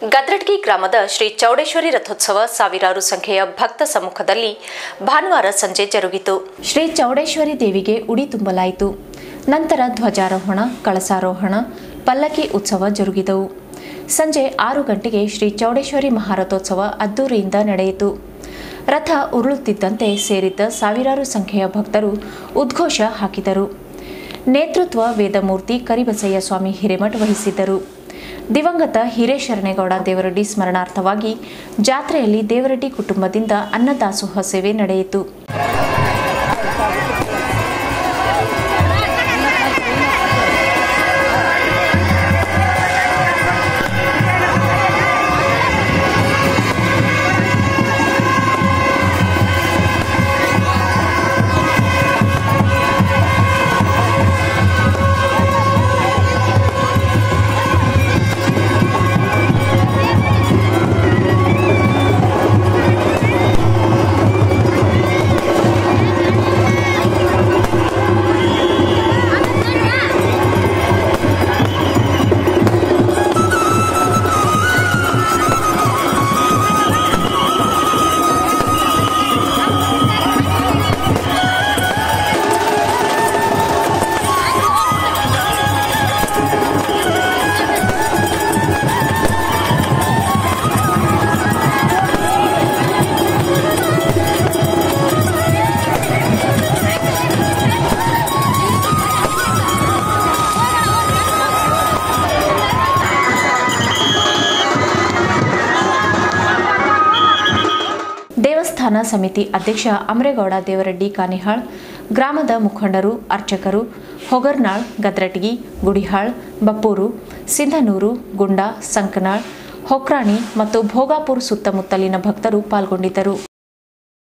ಗದ್ರಟ್ಗಿ ಗ್ರಾಮದ ಶ್ರೀ ಚೌಡೇಶ್ವರಿ ರಥೋತ್ಸವ ಸಾವಿರಾರು ಸಂಖ್ಯೆಯ ಭಕ್ತ ಸಮ್ಮುಖದಲ್ಲಿ ಭಾನುವಾರ ಸಂಜೆ ಜರುಗಿತು ಶ್ರೀ ಚೌಡೇಶ್ವರಿ ದೇವಿಗೆ ಉಡಿ ತುಂಬಲಾಯಿತು ನಂತರ ಧ್ವಜಾರೋಹಣ ಕಳಸಾರೋಹಣ ಪಲ್ಲಕ್ಕಿ ಉತ್ಸವ ಜರುಗಿದವು ಸಂಜೆ ಆರು ಗಂಟೆಗೆ ಶ್ರೀ ಚೌಡೇಶ್ವರಿ ಮಹಾರಥೋತ್ಸವ ಅದ್ದೂರಿಯಿಂದ ನಡೆಯಿತು ರಥ ಉರುಳುತ್ತಿದ್ದಂತೆ ಸೇರಿದ್ದ ಸಾವಿರಾರು ಸಂಖ್ಯೆಯ ಭಕ್ತರು ಉದ್ಘೋಷ ಹಾಕಿದರು ನೇತೃತ್ವ ವೇದಮೂರ್ತಿ ಕರಿಬಸಯ್ಯ ಸ್ವಾಮಿ ಹಿರೇಮಠ್ ವಹಿಸಿದ್ದರು ದಿವಂಗತ ಹಿರೇಶರಣೇಗೌಡ ದೇವರಡ್ಡಿ ಸ್ಮರಣಾರ್ಥವಾಗಿ ಜಾತ್ರೆಯಲ್ಲಿ ದೇವರಡ್ಡಿ ಕುಟುಂಬದಿಂದ ಅನ್ನದಾಸೋಹ ಸೇವೆ ನಡೆಯಿತು ದೇವಸ್ಥಾನ ಸಮಿತಿ ಅಧ್ಯಕ್ಷ ಅಮರೇಗೌಡ ದೇವರಡ್ಡಿ ಕಾನಿಹಾಳ್ ಗ್ರಾಮದ ಮುಖಂಡರು ಅರ್ಚಕರು ಹೊಗರ್ನಾಳ್ ಗದ್ರಟಗಿ ಗುಡಿಹಾಳ್ ಬಪ್ಪೂರು ಸಿಂಧನೂರು ಗುಂಡಾ ಸಂಕನಾಳ್ ಹೊಕ್ರಾಣಿ ಮತ್ತು ಭೋಗಾಪುರ್ ಸುತ್ತಮುತ್ತಲಿನ ಭಕ್ತರು ಪಾಲ್ಗೊಂಡಿದ್ದರು